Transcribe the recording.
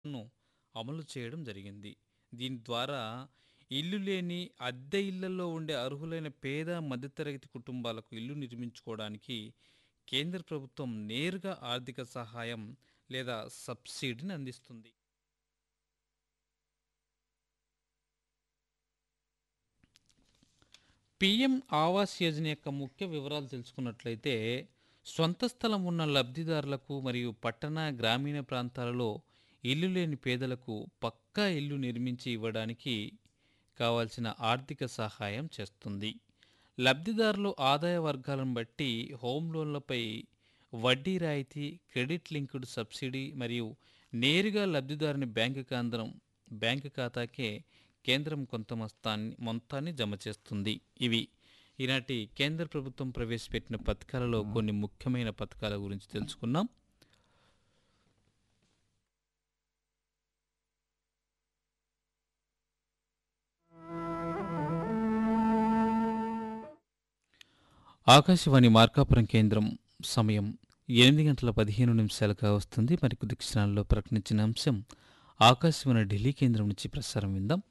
ను అమలు చేయడం జరిగింది. దీని ద్వారా ఇల్లు లేని, అద్దె ఇళ్లలో ఉండే అర్హులైన పేద, మధ్యతరగతి కుటుంబాలకు ఇల్లు నిర్మించుకోవడానికి కేంద్ర ప్రభుత్వం నేరుగా ఆర్థిక సహాయం లేదా సబ్సిడీని అందిస్తుంది. పీఎం ఆవాస్ యోజన యొక్క ముఖ్య వివరాలు తెలుసుకున్నట్లయితే స్వంత స్థలం ఉన్న లబ్ధిదారులకు మరియు పట్టణ, గ్రామీణ ప్రాంతాలలో ఇల్లు లేని పేదలకు పక్కా ఇల్లు నిర్మించి ఇవ్వడానికి కావాల్సిన ఆర్థిక సహాయం చేస్తుంది. లబ్ధిదారుల ఆదాయ వర్గాలను బట్టి హోమ్ లోన్లపై వడ్డీ రాయితీ, క్రెడిట్ లింక్డ్ సబ్సిడీ మరియు నేరుగా లబ్ధిదారుని బ్యాంకు కేంద్రం బ్యాంకు ఖాతాకే కేంద్రం కొంత మొత్తాన్ని మొత్తాన్ని జమ చేస్తుంది. ఇవి ఈనాటి కేంద్ర ప్రభుత్వం ప్రవేశపెట్టిన పథకాలలో కొన్ని ముఖ్యమైన పథకాల గురించి తెలుసుకున్నాం. ఆకాశవాణి మార్కాపురం కేంద్రం సమయం ఎనిమిది గంటల పదిహేను నిమిషాలుగా వస్తుంది. మరికొద్ది క్షణాల్లో ప్రకటించిన అంశం ఆకాశవాణి ఢిల్లీ కేంద్రం నుంచి ప్రసారం విందాం.